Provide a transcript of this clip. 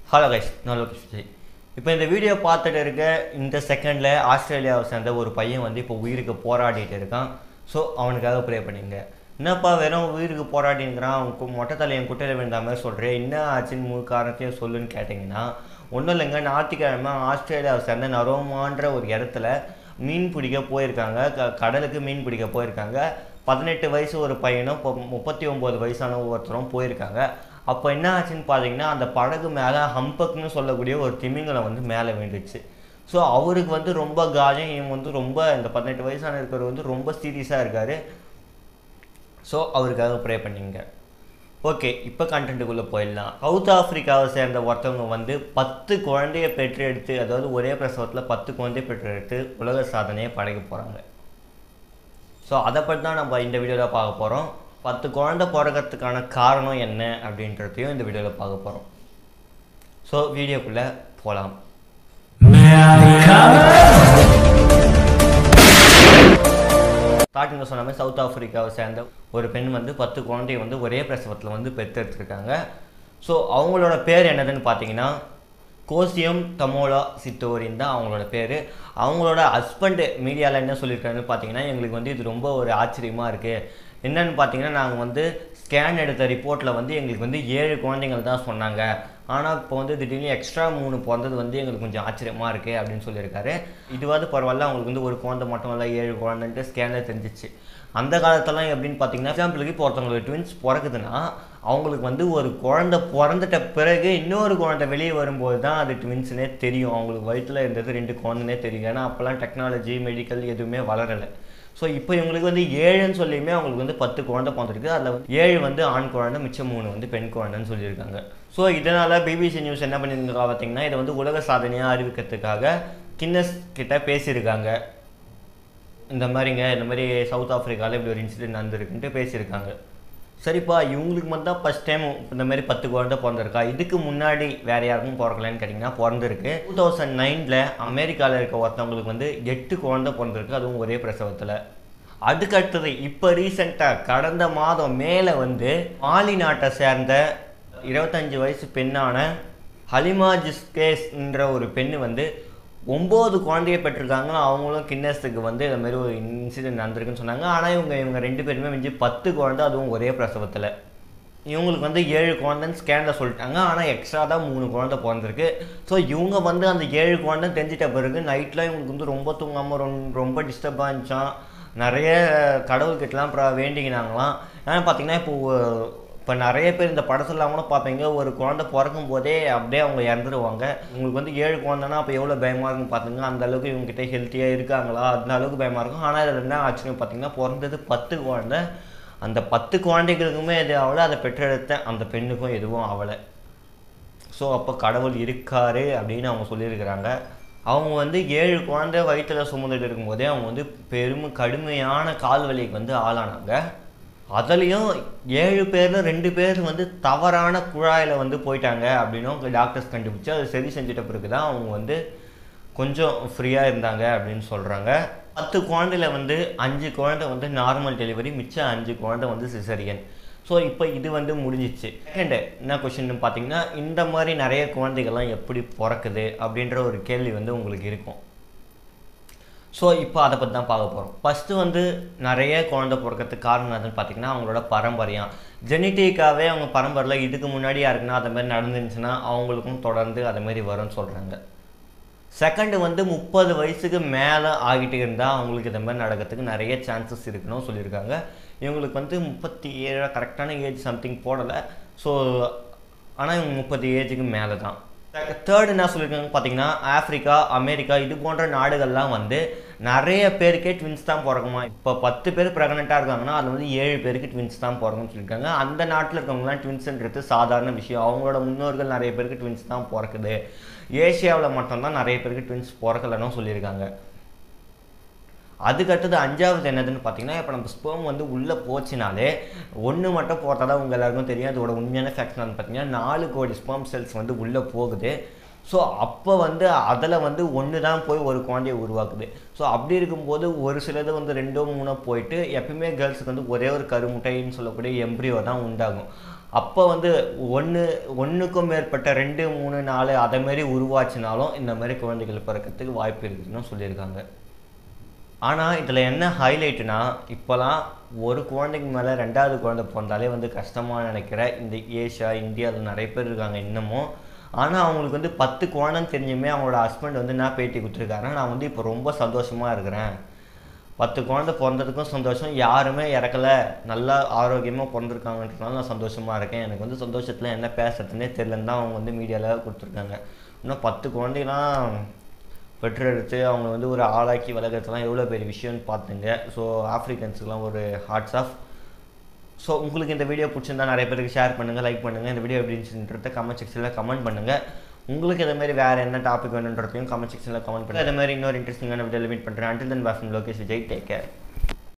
hello guys நான் லோகேஷ் விஜய் இப்போ இந்த வீடியோ பார்த்துட்டு இருக்க இந்த செகண்டில் ஆஸ்திரேலியாவை சேர்ந்த ஒரு பையன் வந்து இப்போ உயிருக்கு போராடிட்டு இருக்கான் ஸோ அவனுக்காக ப்ரே பண்ணிங்க என்னப்பா வெறும் உயிருக்கு போராடிங்கிறான் அவன் கு- மொட்டை தலையன் குட்டையில் விழுந்த மாதிரி சொல்கிறேன் என்ன ஆச்சுன்னு முழு காரணத்தையும் சொல்லுன்னு கேட்டிங்கன்னா ஒன்றும் இல்லைங்க ஞாயிற்றுக்கிழமை ஆஸ்திரேலியாவை சேர்ந்த நரோமான்ற ஒரு இடத்துல மீன் பிடிக்க போயிருக்காங்க க கடலுக்கு மீன் பிடிக்க போயிருக்காங்க பதினெட்டு வயசு ஒரு பையனும் இப்போ முப்பத்தி ஒம்பது வயசான ஒருத்தரும் போயிருக்காங்க அப்போ என்ன ஆச்சுன்னு பார்த்தீங்கன்னா அந்த படகு மேலே ஹம்பக்னு சொல்லக்கூடிய ஒரு திமிங்கலம் வந்து மேலே விழுந்துச்சு ஸோ அவருக்கு வந்து ரொம்ப காயம் இவன் வந்து ரொம்ப இந்த பதினெட்டு வயசான இருக்கிறவர் வந்து ரொம்ப சீரியஸாக இருக்கார் ஸோ அவருக்காக ப்ரே பண்ணிங்க ஓகே இப்போ கண்டென்ட்டுக்குள்ளே போயிடலாம் சவுத் ஆப்பிரிக்காவை சேர்ந்த ஒருத்தவங்க வந்து பத்து குழந்தைய பெற்றெடுத்து அதாவது ஒரே பிரசவத்தில் பத்து குழந்தைய பெற்றெடுத்து உலக சாதனையை படைக்க போகிறாங்க ஸோ அதை பற்றி தான் நம்ம இந்த வீடியோவில் பார்க்க போகிறோம் பத்து குழந்தை பிறக்கிறதுக்கான காரணம் என்ன அப்படின்றதையும் இந்த வீடியோவில் பார்க்க போகிறோம் ஸோ வீடியோக்குள்ளே போகலாம் ஸ்டார்டிங்கில் சொன்ன மாதிரி சவுத் ஆப்பிரிக்காவை சேர்ந்த ஒரு பெண் வந்து பத்து குழந்தைய வந்து ஒரே பிரசவத்தில் வந்து பெற்றெடுத்திருக்காங்க ஸோ அவங்களோட பேர் என்னதுன்னு பார்த்தீங்கன்னா கோசியம் தமோலா சித்தோரின் தான் அவங்களோட பேர் அவங்களோட ஹஸ்பண்டு மீடியாவில் என்ன சொல்லியிருக்காங்கன்னு பார்த்தீங்கன்னா எங்களுக்கு வந்து இது ரொம்ப ஒரு ஆச்சரியமாக இருக்குது என்னன்னு பார்த்தீங்கன்னா நாங்கள் வந்து ஸ்கேன் எடுத்த ரிப்போர்ட்டில் வந்து எங்களுக்கு வந்து ஏழு குழந்தைங்கள் தான் சொன்னாங்க ஆனால் இப்போ வந்து திடீர்னு எக்ஸ்ட்ரா மூணு பிறந்தது வந்து எங்களுக்கு கொஞ்சம் ஆச்சரியமாக இருக்குது அப்படின்னு சொல்லியிருக்காரு இதுவாது பரவாயில்ல அவங்களுக்கு வந்து ஒரு குழந்தை மட்டும் இல்லை ஏழு குழந்தைன்ட்டு ஸ்கேனில் தெரிஞ்சிச்சு அந்த காலத்தெல்லாம் எப்படின்னு பார்த்தீங்கன்னா எக்ஸாம்பிளுக்கு இப்போ ஒருத்தவங்களுக்கு ட்வின்ஸ் பிறக்குதுன்னா அவங்களுக்கு வந்து ஒரு குழந்தை பிறந்துட்ட பிறகு இன்னொரு குழந்தை வெளியே வரும்போது தான் அது ட்வின்ஸ்னே தெரியும் அவங்களுக்கு வயிற்றில் இருந்தது ரெண்டு குழந்தைனே தெரியும் ஏன்னா அப்போல்லாம் டெக்னாலஜி மெடிக்கல் எதுவுமே வளரலை ஸோ இப்போ இவங்களுக்கு வந்து ஏழுன்னு சொல்லியுமே அவங்களுக்கு வந்து பத்து குழந்தை பிறந்திருக்கு அதில் வந்து ஏழு வந்து ஆண் குழந்தை மிச்சம் மூணு வந்து பெண் குழந்தைன்னு சொல்லியிருக்காங்க ஸோ இதனால் பிபிசி நியூஸ் என்ன பண்ணியிருக்காங்க பார்த்தீங்கன்னா இதை வந்து உலக சாதனையாக அறிவிக்கிறதுக்காக கின்னஸ் கிட்ட பேசியிருக்காங்க இந்த மாதிரிங்க இந்த மாதிரி சவுத் ஆஃப்ரிக்காவில் இப்படி ஒரு இன்சிடென்ட் நடந்திருக்குன்ட்டு பேசியிருக்காங்க சரிப்பா இவங்களுக்கு மட்டும் தான் ஃபஸ்ட் டைம் இந்த மாதிரி பத்து குழந்தை பிறந்திருக்கா இதுக்கு முன்னாடி வேறு யாருக்கும் பிறக்கலன்னு கேட்டிங்கன்னா பிறந்திருக்கு டூ தௌசண்ட் நைனில் அமெரிக்காவில் இருக்க ஒருத்தவங்களுக்கு வந்து எட்டு குழந்தை பிறந்திருக்கு அதுவும் ஒரே பிரசவத்தில் அதுக்கு அடுத்தது இப்போ ரீசெண்டாக கடந்த மாதம் மேலே வந்து மாலி நாட்டை சேர்ந்த இருபத்தஞ்சு வயசு பெண்ணான ஹலிமா ஜிஸ்கேஸ்ன்ற ஒரு பெண்ணு வந்து ஒம்பது குழந்தைய பெற்றிருக்காங்க அவங்களும் கின்னஸுக்கு வந்து இந்த மாதிரி ஒரு இன்சிடென்ட் நடந்திருக்குன்னு சொன்னாங்க ஆனால் இவங்க இவங்க ரெண்டு பேருமே மிஞ்சி பத்து குழந்தை அதுவும் ஒரே பிரசவத்தில் இவங்களுக்கு வந்து ஏழு குழந்தைன்னு ஸ்கேனில் சொல்லிட்டாங்க ஆனால் எக்ஸ்ட்ரா தான் மூணு குழந்தை பிறந்திருக்கு ஸோ இவங்க வந்து அந்த ஏழு குழந்தை தெரிஞ்சிட்ட பிறகு நைட்டில் இவங்களுக்கு வந்து ரொம்ப தூங்காமல் ரொம்ப ரொம்ப டிஸ்டர்பாக இருந்துச்சான் நிறைய கடவுள்கிட்டலாம் அப்புறம் வேண்டிக்கினாங்களாம் ஏன்னா பார்த்தீங்கன்னா இப்போ இப்போ நிறைய பேர் இந்த படத்துலலாம் கூட பார்ப்பீங்க ஒரு குழந்தை பிறக்கும் போதே அப்படியே அவங்க இறந்துருவாங்க உங்களுக்கு வந்து ஏழு குழந்தைன்னா அப்போ எவ்வளோ பயமாக இருக்கும் பார்த்துங்க அந்த அளவுக்கு இவங்ககிட்ட ஹெல்த்தியாக இருக்காங்களா அந்த அளவுக்கு பயமாக இருக்கும் ஆனால் இதில் என்ன ஆச்சரியம் பார்த்தீங்கன்னா பிறந்தது பத்து குழந்தை அந்த பத்து குழந்தைகளுக்குமே எது ஆகலை அதை பெற்றெடுத்த அந்த பெண்ணுக்கும் எதுவும் ஆகலை ஸோ அப்போ கடவுள் இருக்காரு அப்படின்னு அவங்க சொல்லியிருக்கிறாங்க அவங்க வந்து ஏழு குழந்தை வயிற்றில் சுமந்துட்டு இருக்கும்போதே அவங்க வந்து பெரும் கடுமையான கால் வலிக்கு வந்து ஆளானாங்க அதுலேயும் ஏழு பேரில் ரெண்டு பேர் வந்து தவறான குழாயில் வந்து போயிட்டாங்க அப்படின்னும் டாக்டர்ஸ் கண்டுபிடிச்சு அதை சரி செஞ்சிட்ட பிறகு தான் அவங்க வந்து கொஞ்சம் ஃப்ரீயாக இருந்தாங்க அப்படின்னு சொல்கிறாங்க பத்து குழந்தையில வந்து அஞ்சு குழந்தை வந்து நார்மல் டெலிவரி மிச்சம் அஞ்சு குழந்தை வந்து சிசரியன் ஸோ இப்போ இது வந்து முடிஞ்சிச்சு செகண்டு என்ன கொஷின்னு பார்த்தீங்கன்னா இந்த மாதிரி நிறைய குழந்தைகள்லாம் எப்படி பிறக்குது அப்படின்ற ஒரு கேள்வி வந்து உங்களுக்கு இருக்கும் ஸோ இப்போ அதை பற்றி தான் பார்க்க போகிறோம் ஃபஸ்ட்டு வந்து நிறைய குழந்தை பிறக்கிறதுக்கு காரணம் எதுன்னு பார்த்தீங்கன்னா அவங்களோட பரம்பரையாக ஜெனட்டிக்காகவே அவங்க பரம்பரையில் இதுக்கு முன்னாடி யாருக்குன்னா அது மாதிரி நடந்துருந்துச்சுன்னா அவங்களுக்கும் தொடர்ந்து அது மாதிரி வரும்னு சொல்கிறாங்க செகண்டு வந்து முப்பது வயசுக்கு மேலே ஆகிட்டு இருந்தால் அவங்களுக்கு இந்த மாதிரி நடக்கிறதுக்கு நிறைய சான்சஸ் இருக்குன்னு சொல்லியிருக்காங்க இவங்களுக்கு வந்து முப்பத்தி ஏழு கரெக்டான ஏஜ் சம்திங் போடலை ஸோ ஆனால் இவங்க முப்பத்தி ஏஜுக்கு மேலே தான் தேர்ட் என்ன சொல்லியிருக்காங்க பார்த்தீங்கன்னா ஆப்பிரிக்கா அமெரிக்கா இது போன்ற நாடுகள்லாம் வந்து நிறைய பேருக்கே ட்வின்ஸ் தான் பிறக்குமா இப்போ பத்து பேர் ப்ரெக்னெண்ட்டாக இருக்காங்கன்னா அது வந்து ஏழு பேருக்கு ட்வின்ஸ் தான் பிறக்கும்னு சொல்லியிருக்காங்க அந்த நாட்டில் இருக்கவங்கலாம் ட்வின்ஸுன்றது சாதாரண விஷயம் அவங்களோட முன்னோர்கள் நிறைய பேருக்கு ட்வின்ஸ் தான் பிறக்குது ஏஷியாவில் மட்டும்தான் நிறைய பேருக்கு ட்வின்ஸ் பிறக்கலைன்னு சொல்லியிருக்காங்க அதுக்கடுத்தது அஞ்சாவது என்னதுன்னு பார்த்தீங்கன்னா இப்போ நம்ம ஸ்பெர்ம் வந்து உள்ளே போச்சுனாலே ஒன்று மட்டும் போட்டால் தான் உங்கள் எல்லாருக்கும் தெரியும் அதோட உண்மையான ஃபேக்ட் என்னன்னு பார்த்தீங்கன்னா நாலு கோடி ஸ்பெர்ம் செல்ஸ் வந்து உள்ளே போகுது ஸோ அப்போ வந்து அதில் வந்து ஒன்று தான் போய் ஒரு குழந்தைய உருவாக்குது ஸோ அப்படி இருக்கும்போது ஒரு சிலது வந்து ரெண்டோ மூணோ போயிட்டு எப்பயுமே கேர்ள்ஸுக்கு வந்து ஒரே ஒரு கருமுட்டைன்னு சொல்லக்கூடிய எம்ப்ரியோ தான் உண்டாகும் அப்போ வந்து ஒன்று ஒன்றுக்கும் மேற்பட்ட ரெண்டு மூணு நாலு அதை மாதிரி உருவாச்சினாலும் இந்த மாதிரி குழந்தைகள் பிறக்கிறதுக்கு வாய்ப்பு இருக்குதுன்னு சொல்லியிருக்காங்க ஆனால் இதில் என்ன ஹைலைட்னா இப்போலாம் ஒரு குழந்தைக்கு மேலே ரெண்டாவது குழந்தை பிறந்தாலே வந்து கஷ்டமாக நினைக்கிற இந்த ஏஷியா இந்தியாவில் நிறைய பேர் இருக்காங்க இன்னமும் ஆனால் அவங்களுக்கு வந்து பத்து குழந்தைன்னு தெரிஞ்சுமே அவங்களோட ஹஸ்பண்ட் வந்து நான் பேட்டி கொடுத்துருக்காரு நான் வந்து இப்போ ரொம்ப சந்தோஷமாக இருக்கிறேன் பத்து குழந்தை பிறந்ததுக்கும் சந்தோஷம் யாருமே இறக்கல நல்லா ஆரோக்கியமாக பிறந்திருக்காங்கன்றதுனால நான் சந்தோஷமாக இருக்கேன் எனக்கு வந்து சந்தோஷத்தில் என்ன பேசுறதுனே தெரியலன்னு தான் அவங்க வந்து மீடியாவில் கொடுத்துருக்காங்க இன்னும் பத்து குழந்தைலாம் பெற்றெடுத்து அவங்க வந்து ஒரு ஆளாக்கி வளர்க்குறதுலாம் எவ்வளோ பெரிய விஷயம்னு பார்த்துங்க ஸோ ஆஃப்ரிக்கன்ஸுக்குலாம் ஒரு ஹார்ட்ஸ் ஆஃப் ஸோ உங்களுக்கு இந்த வீடியோ பிடிச்சிருந்தா நிறைய பேருக்கு ஷேர் பண்ணுங்கள் லைக் பண்ணுங்கள் இந்த வீடியோ எப்படி இருந்துச்சுன்றத கமெண்ட் செக்ஷனில் கமெண்ட் பண்ணுங்கள் உங்களுக்கு இதே மாதிரி வேறு என்ன டாபிக் வேணுன்றதையும் கமெண்ட் செக்ஷனில் கமெண்ட் பண்ணுங்கள் அதே மாதிரி இன்னொரு இன்ட்ரெஸ்டிங்கான வீடியோ மீட் பண்ணுறேன் அண்டில் தன் பாஃபன் லோகேஷ் விஜய் டேக் கேர்